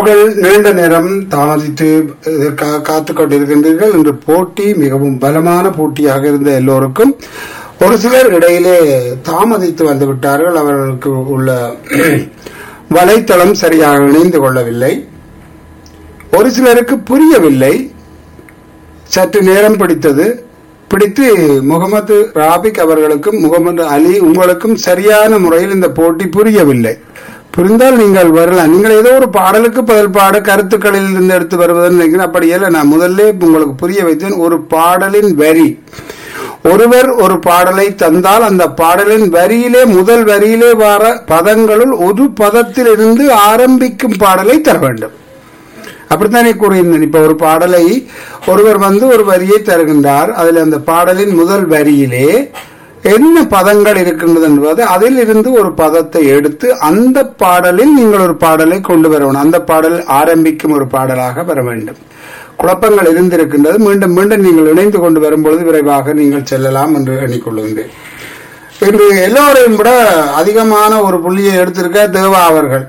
உறவுகள் நீண்ட நேரம் தாமதித்து இதற்காக காத்துக் கொண்டிருக்கின்றீர்கள் இன்று போட்டி மிகவும் பலமான போட்டியாக இருந்த எல்லோருக்கும் ஒரு சிலர் இடையிலே தாமதித்து வந்து விட்டார்கள் அவர்களுக்கு உள்ள வலைத்தளம் சரியாக இணைந்து கொள்ளவில்லை ஒரு சிலருக்கு புரியவில்லை சற்று நேரம் பிடித்தது பிடித்து முகமது ராபிக் அவர்களுக்கும் முகமது அலி உங்களுக்கும் சரியான முறையில் இந்த போட்டி புரியவில்லை புரிந்தால் நீங்கள் வரலாம் நீங்கள் ஏதோ ஒரு பாடலுக்கு பதில் பாட கருத்துக்களில் இருந்து எடுத்து வருவதுன்னு நினைக்கிறேன் அப்படி இல்லை நான் முதல்ல உங்களுக்கு புரிய வைத்தேன் ஒரு பாடலின் வரி ஒருவர் ஒரு பாடலை தந்தால் அந்த பாடலின் வரியிலே முதல் வரியிலே வர பதங்களுள் ஒரு பதத்தில் இருந்து ஆரம்பிக்கும் பாடலை தர வேண்டும் அப்படித்தானே கூறியிருந்தேன் இப்ப ஒரு பாடலை ஒருவர் வந்து ஒரு வரியை தருகின்றார் அதில் அந்த பாடலின் முதல் வரியிலே என்ன பதங்கள் இருக்கின்றது என்பது அதில் இருந்து ஒரு பதத்தை எடுத்து அந்த பாடலில் நீங்கள் ஒரு பாடலை கொண்டு வர வேண்டும் அந்த பாடல் ஆரம்பிக்கும் ஒரு பாடலாக வர வேண்டும் குழப்பங்கள் இருந்திருக்கின்றது மீண்டும் மீண்டும் நீங்கள் இணைந்து கொண்டு வரும்பொழுது விரைவாக நீங்கள் செல்லலாம் என்று எண்ணிக்கொள்கின்றேன் இன்று எல்லோரையும் விட அதிகமான ஒரு புள்ளியை எடுத்திருக்க தேவா அவர்கள்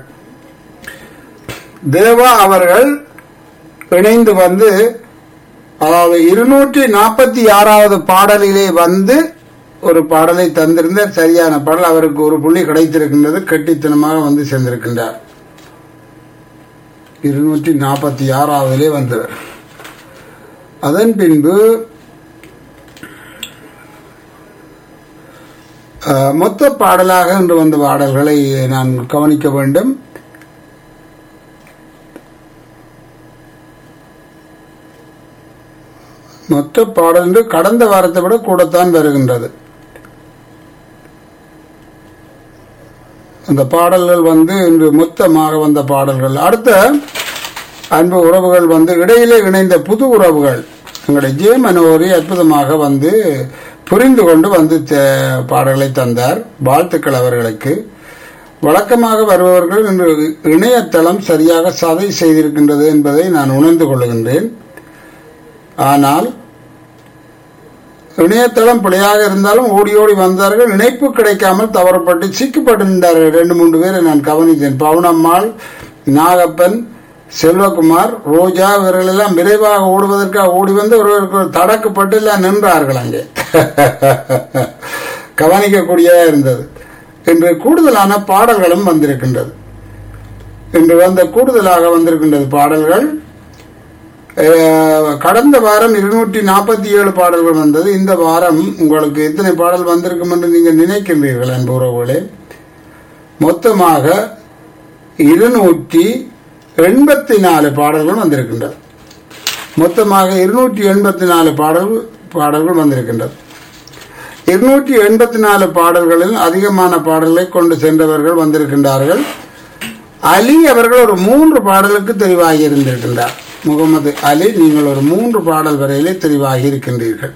தேவா அவர்கள் இணைந்து வந்து அதாவது இருநூற்றி நாற்பத்தி ஆறாவது பாடலிலே வந்து ஒரு பாடலை தந்திருந்தார் சரியான பாடல் அவருக்கு ஒரு புள்ளி கிடைத்திருக்கின்றது கெட்டித்தனமாக வந்து சேர்ந்திருக்கின்றார் இருநூற்றி நாற்பத்தி ஆறாவதிலே வந்தவர் அதன் பின்பு மொத்த பாடலாக இன்று வந்த பாடல்களை நான் கவனிக்க வேண்டும் மொத்த பாடல் என்று கடந்த வாரத்தை விட கூடத்தான் வருகின்றது அந்த பாடல்கள் வந்து இன்று மொத்தமாக வந்த பாடல்கள் அடுத்த அன்பு உறவுகள் வந்து இடையிலே இணைந்த புது உறவுகள் எங்களுடைய ஜே மனோரி அற்புதமாக வந்து புரிந்து கொண்டு வந்து பாடல்களை தந்தார் வாழ்த்துக்கள் அவர்களுக்கு வழக்கமாக வருபவர்கள் இன்று இணையதளம் சரியாக சதை செய்திருக்கின்றது என்பதை நான் உணர்ந்து கொள்கின்றேன் ஆனால் இணையதளம் பிழையாக இருந்தாலும் ஓடி ஓடி வந்தார்கள் இணைப்பு கிடைக்காமல் தவறப்பட்டு சிக்கப்பட்டு நின்றார்கள் ரெண்டு மூன்று பேரை நான் கவனித்தேன் பவுனம்மாள் நாகப்பன் செல்வகுமார் ரோஜா இவர்கள் எல்லாம் விரைவாக ஓடுவதற்காக ஓடி வந்து ஒருவருக்கு தடக்கப்பட்டு எல்லாம் நின்றார்கள் அங்கே கவனிக்கக்கூடியதாக இருந்தது இன்று கூடுதலான பாடல்களும் வந்திருக்கின்றது இன்று வந்த கூடுதலாக வந்திருக்கின்றது பாடல்கள் கடந்த வாரம் இருநூற்றி நாற்பத்தி ஏழு பாடல்கள் வந்தது இந்த வாரம் உங்களுக்கு எத்தனை பாடல் வந்திருக்கும் என்று நீங்கள் நினைக்கின்றீர்கள் அன்பு உறவுகளே மொத்தமாக இருநூற்றி எண்பத்தி நாலு பாடல்கள் வந்திருக்கின்றது மொத்தமாக இருநூற்றி எண்பத்தி நாலு பாடல்கள் பாடல்கள் வந்திருக்கின்றது இருநூற்றி எண்பத்தி நாலு பாடல்களில் அதிகமான பாடல்களை கொண்டு சென்றவர்கள் வந்திருக்கின்றார்கள் அலி அவர்கள் ஒரு மூன்று பாடலுக்கு தெரிவாகி இருந்திருக்கின்றார் முகமது அலி நீங்கள் ஒரு மூன்று பாடல் வரையிலே தெரிவாகி இருக்கின்றீர்கள்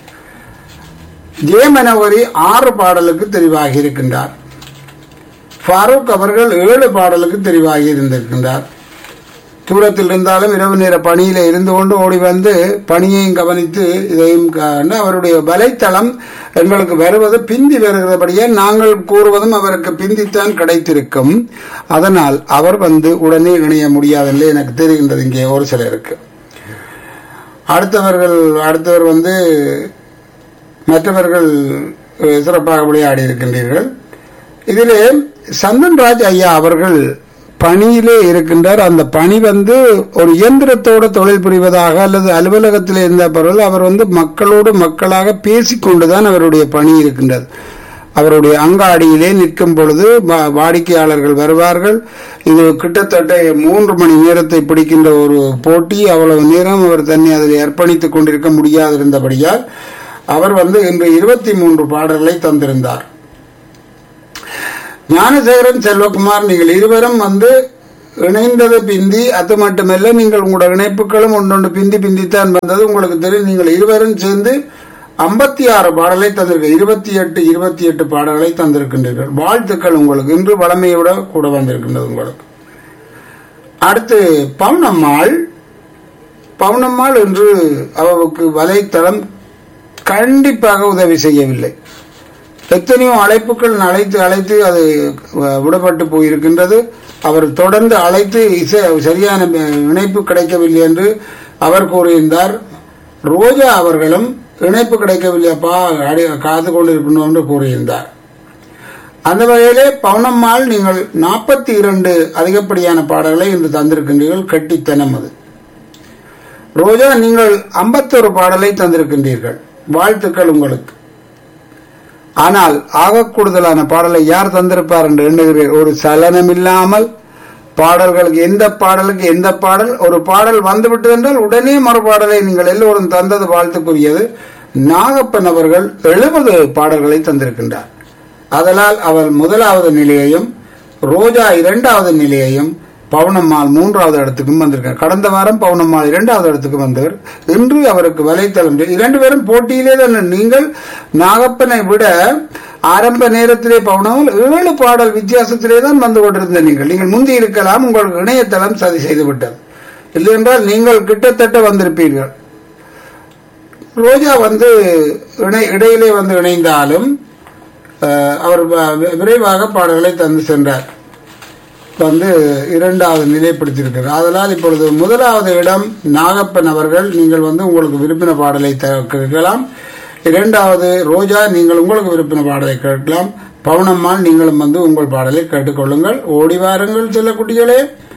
ஜேமனவரி ஆறு பாடலுக்கு தெரிவாகி இருக்கின்றார் ஃபாரூக் அவர்கள் ஏழு பாடலுக்கு தெரிவாகி இருந்திருக்கின்றார் தூரத்தில் இருந்தாலும் இரவு நேர பணியில இருந்து கொண்டு ஓடி வந்து பணியையும் கவனித்து இதையும் அவருடைய வலைத்தளம் எங்களுக்கு வருவது பிந்தி வருகிறபடியே நாங்கள் கூறுவதும் அவருக்கு பிந்தித்தான் கிடைத்திருக்கும் அதனால் அவர் வந்து உடனே இணைய முடியாதென்று எனக்கு தெரிகின்றது இங்கே ஒரு சிலருக்கு அடுத்தவர்கள் அடுத்தவர் வந்து மற்றவர்கள் சிறப்பாக விளையாடி இருக்கின்றீர்கள் இதிலே சந்தன்ராஜ் ஐயா அவர்கள் பணியிலே இருக்கின்றார் அந்த பணி வந்து ஒரு இயந்திரத்தோடு தொழில் புரிவதாக அல்லது அலுவலகத்தில் இருந்த பொருள் அவர் வந்து மக்களோடு மக்களாக பேசிக்கொண்டுதான் அவருடைய பணி இருக்கின்றது அவருடைய அங்காடியிலே நிற்கும் பொழுது வாடிக்கையாளர்கள் வருவார்கள் இது கிட்டத்தட்ட மூன்று மணி நேரத்தை பிடிக்கின்ற ஒரு போட்டி அவ்வளவு நேரம் அவர் தன்னை அதில் அர்ப்பணித்துக் கொண்டிருக்க முடியாதிருந்தபடியால் அவர் வந்து இன்று இருபத்தி மூன்று பாடல்களை தந்திருந்தார் ஞானசேகரன் செல்வகுமார் நீங்கள் இருவரும் வந்து இணைந்தது பிந்தி அது மட்டுமல்ல நீங்கள் உங்களோட இணைப்புகளும் ஒன்றொன்று பிந்தி பிந்தித்தான் வந்தது உங்களுக்கு தெரியும் நீங்கள் இருவரும் சேர்ந்து ஐம்பத்தி ஆறு பாடலை தந்திருக்க இருபத்தி எட்டு இருபத்தி எட்டு பாடல்களை தந்திருக்கின்றீர்கள் வாழ்த்துக்கள் உங்களுக்கு இன்று வளமையோட கூட வந்திருக்கின்றது உங்களுக்கு அடுத்து பவுனம்மாள் பவுனம்மாள் என்று அவருக்கு வலைத்தளம் கண்டிப்பாக உதவி செய்யவில்லை எத்தனையோ அழைப்புகள் அழைத்து அழைத்து அது விடப்பட்டு போயிருக்கின்றது அவர் தொடர்ந்து அழைத்து இசை சரியான இணைப்பு கிடைக்கவில்லை என்று அவர் கூறியிருந்தார் ரோஜா அவர்களும் இணைப்பு கிடைக்கவில்லையப்பா அடி- காத்து கொண்டிருக்கணும் என்று கூறியிருந்தார் அந்த வகையிலே பவுனம்மாள் நீங்கள் நாற்பத்தி இரண்டு அதிகப்படியான பாடல்களை இன்று தந்திருக்கின்றீர்கள் கட்டித்தனம் அது ரோஜா நீங்கள் ஐம்பத்தொரு பாடலை தந்திருக்கின்றீர்கள் வாழ்த்துக்கள் உங்களுக்கு ஆனால் ஆக கூடுதலான பாடலை யார் தந்திருப்பார் என்று எண்ணுகிறேன் ஒரு சலனம் இல்லாமல் பாடல்களுக்கு எந்த பாடலுக்கு எந்த பாடல் ஒரு பாடல் வந்துவிட்டது என்றால் உடனே மறுபாடலை நீங்கள் எல்லோரும் தந்தது வாழ்த்துக்குரியது நாகப்பன் அவர்கள் எழுபது பாடல்களை தந்திருக்கின்றார் அதனால் அவர் முதலாவது நிலையையும் ரோஜா இரண்டாவது நிலையையும் பவுனம்மாள் மூன்றாவது இடத்துக்கும் வந்திருக்கார் கடந்த வாரம் பவுனம்மாள் இரண்டாவது இடத்துக்கு வந்தவர் இன்று அவருக்கு வலைத்தளம் இரண்டு பேரும் போட்டியிலே தான் நீங்கள் நாகப்பனை விட ஆரம்ப நேரத்திலே பவுனம்மாள் ஏழு பாடல் வித்தியாசத்திலே தான் வந்து கொண்டிருந்த நீங்கள் நீங்கள் முந்தி இருக்கலாம் உங்களுக்கு இணையதளம் சதி செய்து விட்டது இல்லையென்றால் நீங்கள் கிட்டத்தட்ட வந்திருப்பீர்கள் ரோஜா வந்து இணை இடையிலே வந்து இணைந்தாலும் அஹ், அவர் வ- விரைவாக பாடல்களை தந்து சென்றார் வந்து இரண்டாவது நிலை பிடித்திருக்கிறார் அதனால் இப்பொழுது முதலாவது இடம் நாகப்பன் அவர்கள் நீங்கள் வந்து உங்களுக்கு விருப்பின பாடலை த- கேட்கலாம் இரண்டாவது ரோஜா நீங்கள் உங்களுக்கு விருப்பின பாடலை கேட்கலாம் பவுனம்மாள் நீங்களும் வந்து உங்கள் பாடலை கேட்டுக்கொள்ளுங்கள் ஓடி வாருங்கள் செல்ல குட்டிகளே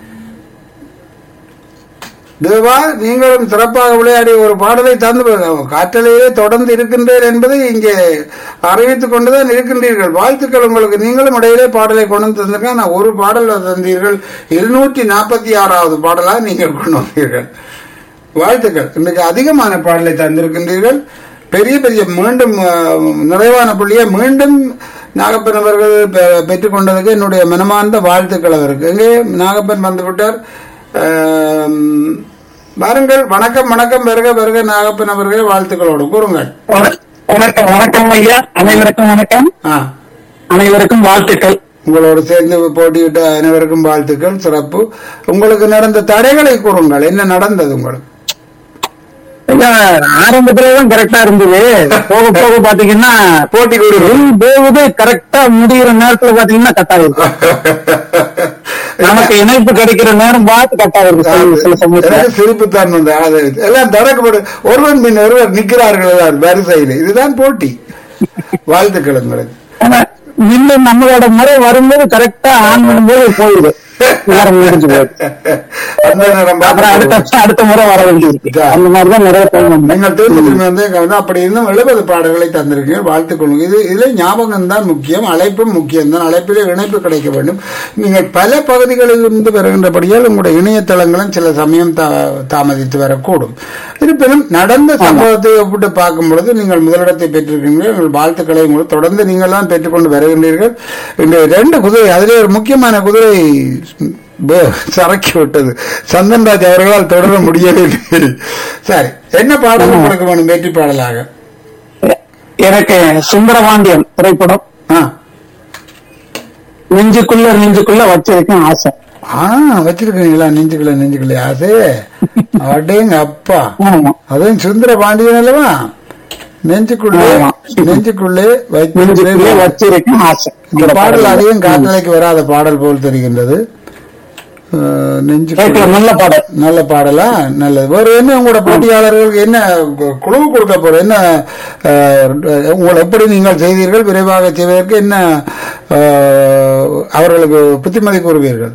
தேவா நீங்களும் சிறப்பாக விளையாடி ஒரு பாடலை தந்து காற்றலையே தொடர்ந்து இருக்கின்றேன் என்பதை இங்கே அறிவித்துக் கொண்டுதான் இருக்கின்றீர்கள் வாழ்த்துக்கள் உங்களுக்கு நீங்களும் இடையிலே பாடலை கொண்டு வந்து தந்திருக்கேன் நான் ஒரு பாடல் தந்தீர்கள் இருநூற்றி நாற்பத்தி ஆறாவது பாடலாக நீங்கள் கொண்டு வந்தீர்கள் வாழ்த்துக்கள் இன்றைக்கு அதிகமான பாடலை தந்திருக்கின்றீர்கள் பெரிய பெரிய மீண்டும் அஹ், நிறைவான புள்ளியை மீண்டும் நாகப்பன் அவர்கள் பெ- பெற்றுக்கொண்டதுக்கு என்னுடைய மனமார்ந்த வாழ்த்துக்கள் அவருக்கு எங்கே நாகப்பன் வந்துவிட்டார் அஹ், வாருங்கள் வணக்கம் வணக்கம் வருக வருக நாகப்பன் அவர்களே வாழ்த்துக்களோடு கூறுங்கள் வணக்கம் வணக்கம் ஐயா அனைவருக்கும் வணக்கம் ஆ அனைவருக்கும் வாழ்த்துக்கள் உங்களோடு சேர்ந்து போட்டியிட்ட அனைவருக்கும் வாழ்த்துக்கள் சிறப்பு உங்களுக்கு நடந்த தடைகளை கூறுங்கள் என்ன நடந்தது உங்களுக்கு ஐயா ஆரம்பத்துலதான் கரெக்டா இருந்தது போக போக பாத்தீங்கன்னா போட்டி கூறு ring போகுது கரெக்டா முடிகிற நேரத்துல பாத்தீங்கன்னா கட் ஆகுது நமக்கு இணைப்பு கிடைக்கிற நேரம் பார்த்து கட் ஆகுது சில- சில சமயத்துல எனக்கு சிரிப்பு தான் வந்து அது எல்லாம் தடக்கப்படு ஒருவன் பின் ஒருவர் நிற்கிறார்கள் எல்லாரும் வரிசையில் இதுதான் போட்டி வாழ்த்துக்கள் உங்களுக்கு ஆனா, இன்னும் நம்மளோட முறை வரும்போது கரெக்டா ஆன் பண்ணும்போது போயிடுது நேரம் முடிஞ்சு போகுது அந்த நேரம் அப்புறம் அடுத்த பார்த்து அடுத்த முறை வர வேண்டியிருக்கு அந்த மாதிரிதான் நிறைய டைம் நீங்கள் திரும்ப திரும்ப வந்து கவனம் அப்படி இருந்தும் எழுபது பாடல்களை தந்திருக்கீங்க வாழ்த்துக் கொள்ளுங்க இது இதுல ஞாபகம் தான் முக்கியம் அழைப்பும் முக்கியம் தான் அழைப்பிலே இணைப்பு கிடைக்க வேண்டும் நீங்கள் பல பகுதிகளில் இருந்து வருகின்றபடியால் உங்களுடைய இணையதளங்களும் சில சமயம் தா- தாமதித்து வரக்கூடும் இருப்பினும் நடந்த சம்பவத்தை ஒப்பிட்டு பார்க்கும் பொழுது நீங்கள் முதலிடத்தை பெற்றிருக்கீர்கள் உங்கள் வாழ்த்துக்களை உங்களுக்கு தொடர்ந்து நீங்கள் தான் பெற்றுக்கொண்டு வருகின்றீர்கள் இந்த ரெண்டு குதிரை அதிலே ஒரு முக்கியமான குதிரை ப- சரக்கி விட்டது சந்தன்ராஜ் அவர்களால் தொடர முடியவில்லை சரி என்ன பாடல் உங்களுக்கு வேணும் வெற்றி பாடலாக எனக்கு சுந்தரபாண்டியன் திரைப்படம் ஆ. நெஞ்சுக்குள்ள நெஞ்சுக்குள்ள வச்சிருக்கேன் ஆசை ஆ வச்சிருக்கீங்களா நெஞ்சுக்குள்ள நெஞ்சுக்குள்ள ஆசை அடேங்க அப்பா ஆமா அதுவும் சுந்தர பாண்டியன் அல்லவா நெஞ்சுக்குள்ளே ஆமா. நெஞ்சுக்குள்ளே நெஞ்சுக்குள்ளே வைத்து வச்சிருக்கேன் ஆசை இந்த பாடல் அதிகம் காற்றலைக்கு வராத பாடல் போல் தெரிகின்றது அஹ், நெஞ்சுக்குள்ளே கேட்கல நல்ல பாடல் நல்ல பாடலா நல்லது வேற என்ன உங்களோட போட்டியாளர்களுக்கு என்ன கு- குழு கொடுக்க போற என்ன அஹ், உங்களை எப்படி நீங்கள் செய்தீர்கள் விரைவாக செய்வதற்கு என்ன அஹ், அவர்களுக்கு புத்திமதி கூறுவீர்கள்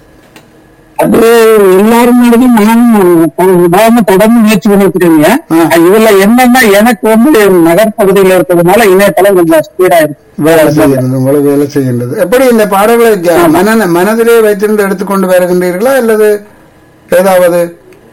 அது எல்லாரும் மீதும் நானும் விடாம தொடர்ந்து முயற்சி பண்ணிருக்கிறீங்க ஆ. இதுல என்னன்னா எனக்கு வந்து நகர்பகுதியில இருக்கிறதுனால இணையதளம் கொஞ்சம் ஸ்பீடா இருக்கு வேலை செய்கின்றது உங்களை வேலை செய்கின்றது எப்படி இந்த பாடல்களை ஜ- மன மனதிலே வைத்திருந்து எடுத்துக்கொண்டு வருகின்றீர்களா அல்லது ஏதாவது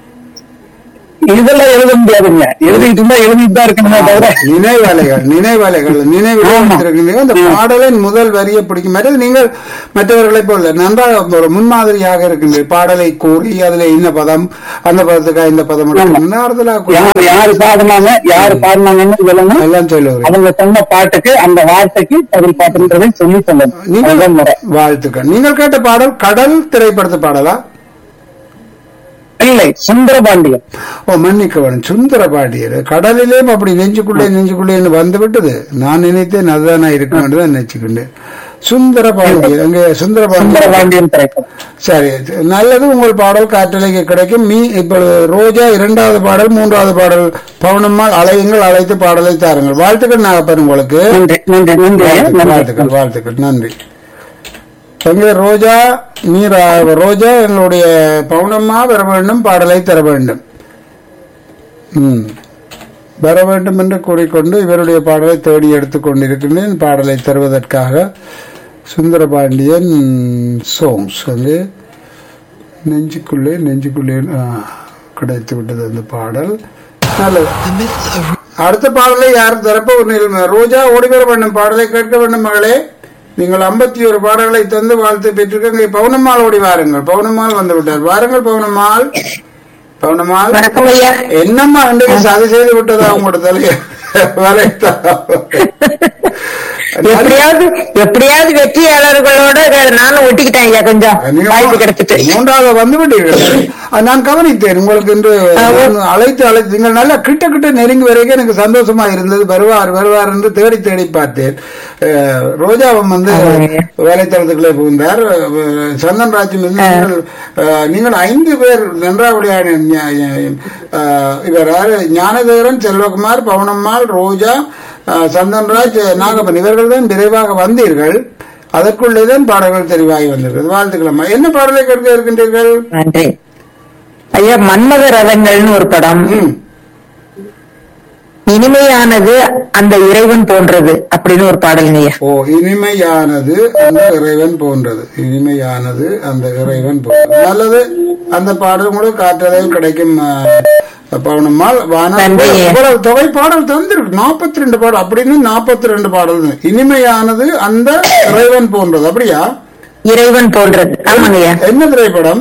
இதெல்லாம் எழுத முடியாதுங்க எழுதிட்டு இருந்தா எழுதிட்டு தான் இருக்கணுமே தவிர நினைவாலைகள் நினைவாலைகள் நினைவில் ஆமா. வைத்திருக்கின்றீர்கள் அந்த பாடலின் முதல் வரியை பிடிக்கும் மற்றது நீங்கள் மற்றவர்களை போல நன்றாக ஒரு முன்மாதிரியாக இருக்கின்றீர்கள் பாடலை கூறி அதுல இந்த பதம் அந்த பதத்துக்கா இந்த பதம் எடுக்கணும்னு ஆறுதலா கூறி யாரு யாரு பாடினாங்க யாரு பாடினாங்கன்னு சொல்லணும் எல்லாம் சொல்லுவார்கள் அவங்க சொன்ன பாட்டுக்கு அந்த வார்த்தைக்கு பதில் பாட்டுன்றதை சொல்லி சொல்லணும் நீங்கள் அதுதான் முறை வாழ்த்துக்கள் நீங்கள் கேட்ட பாடல் கடல் திரைப்படத்து பாடலா இல்லை சுந்தரபாண்டியன் ஓ மன்னிக்கவன் சுந்தர பாண்டியர் கடலிலேயும் அப்படி நெஞ்சுக்குள்ளே நெஞ்சுக்குள்ளேன்னு வந்து விட்டது நான் நினைத்தேன் அதுதான் நான் இருக்க வேண்டியதான் நினைச்சுக்கிட்டேன் சுந்தர பாண்டியன் அங்கே சுந்தர பாண்டியன் சுந்தரபாண்டியன் திரைப்படம் சரி நல்லது உங்கள் பாடல் காற்றலைக்கு கிடைக்கும் மீ இப்பொழுது ரோஜா இரண்டாவது பாடல் மூன்றாவது பாடல் பவுனம்மாள் அலையுங்கள் அழைத்து பாடலை தாருங்கள் வாழ்த்துக்கள் நாகப்பன் உங்களுக்கு நன்றி நன்றி நன்றி வாழ்த்துக்கள் நன்றி வாழ்த்துக்கள் வாழ்த்துக்கள் நன்றி எங்க ரோஜா நீர் ரோஜா எங்களுடைய பவுனம்மா வர வேண்டும் பாடலை தர வேண்டும் ம் வர வேண்டும் என்று கூறிக்கொண்டு இவருடைய பாடலை தேடி எடுத்துக் கொண்டிருக்கின்றேன் பாடலை தருவதற்காக சுந்தரபாண்டியன் சோங்ஸ் வந்து நெஞ்சுக்குள்ளே நெஞ்சுக்குள்ளே ஆ, கிடைத்து விட்டது அந்த பாடல் நல்லது அடுத்த பாடலை யார் தரப்ப ஒரு நிலைமை ரோஜா ஓடி வர வேண்டும் பாடலை கேட்க வேண்டும் மகளே நீங்கள் ஐம்பத்தி ஒரு பாடல்களை தந்து வாழ்த்து பெற்றிருக்க பவுனம்மாள் ஓடி வாருங்கள் பவுனம்மாள் வந்து விட்டார் வாருங்கள் பவுனம்மாள் பவுனம்மாள் வணக்கம் ஐயா என்னம்மா அன்றைக்கு சதி செய்து விட்டதா உங்களோட தலைய வளைத்தா எப்படியாவது எப்படியாவது வெற்றியாளர்களோட நானும் ஒட்டிக்கிட்டேன் ஐயா கொஞ்சம் நீங்க வாய்ப்பு கிடைச்சிட்டு மூன்றாவது வந்து விட்டீர்கள் அது நான் கவனித்தேன் உங்களுக்கு என்று நான் அழைத்து அழைத்து நீங்கள் நல்லா கிட்ட கிட்ட நெருங்கி வரைக்கும் எனக்கு சந்தோஷமா இருந்தது வருவார் வருவார் என்று தேடி தேடி பார்த்தேன் அஹ், ரோஜாவும் வந்து வேலைத்தளத்துக்குள்ளே புகுந்தார் அஹ், சந்தன் ராஜ் வந்து நீங்கள் அஹ், நீங்கள் ஐந்து பேர் நன்றாவுடைய இவர் யாரு ஞானதேவரன் செல்வகுமார் பவனம்மாள் ரோஜா அஹ், சந்தன்ராஜ் நாகப்பன் இவர்கள் தான் விரைவாக வந்தீர்கள் அதற்குள்ளேதான் பாடல்கள் தெரிவாகி வந்திருக்கிறது வாழ்த்துக்களம்மா என்ன பாடலை கேட்க இருக்கின்றீர்கள் நன்றி ஐயா மன்மத ரதங்கள்னு ஒரு படம் ம். இனிமையானது அந்த இறைவன் போன்றது அப்படின்னு ஒரு பாடலுங்க ஐயா ஓ இனிமையானது அந்த இறைவன் போன்றது இனிமையானது அந்த இறைவன் போன்றது நல்லது அந்த பாடல் கூட காற்றலையும் கிடைக்கும் அஹ், பவனம்மாள் வானம் நன்றி. இவ்வளவு தொகை பாடல் தந்திருக்கு நாற்பத்தி ரெண்டு பாடல் அப்படின்னு நாற்பத்தி ரெண்டு பாடல் தான். இனிமையானது அந்த இறைவன் போன்றது அப்படியா இறைவன் போன்றது ஆமாங்க ஐயா என்ன திரைப்படம்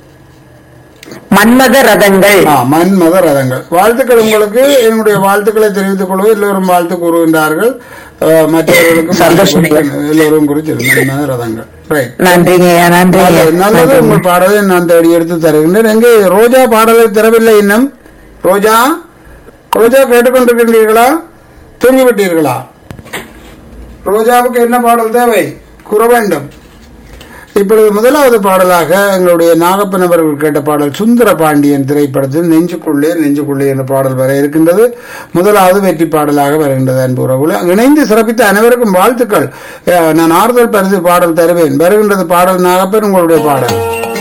மன்மத ரதங்கள் ஆ, மன்மத ரதங்கள் வாழ்த்துக்கள் உங்களுக்கு என்னுடைய வாழ்த்துக்களை தெரிவித்துக் கொள்வது எல்லோரும் வாழ்த்து கூறுகின்றார்கள் அஹ், மற்றவர்களுக்கும் சந்தோஷம். எல்லோரும் குறித்து மன்மத ரதங்கள் ரைட் நன்றிங்க ஐயா நன்றி ஐயா நல்லது நல்லது உங்கள் பாடலை நான் தேடி எடுத்து தருகின்றேன் எங்கே ரோஜா பாடலை தரவில்லை இன்னும் ரோஜா ரோஜா கேட்டுக்கொண்டிருக்கின்றீர்களா தூங்கிவிட்டீர்களா ரோஜாவுக்கு என்ன பாடல் தேவை கூற வேண்டும் இப்பொழுது முதலாவது பாடலாக எங்களுடைய நாகப்பன் அவர்கள் கேட்ட பாடல் சுந்தர பாண்டியன் திரைப்படத்தில் நெஞ்சுக்குள்ளே நெஞ்சுக்குள்ளே என்ற பாடல் வர இருக்கின்றது முதலாவது வெற்றி பாடலாக வருகின்றது அன்புறவுல இணைந்து சிறப்பித்த அனைவருக்கும் வாழ்த்துக்கள் அஹ், நான் ஆறுதல் பரிசு பாடல் தருவேன் வருகின்றது பாடல் நாகப்பன் உங்களுடைய பாடல்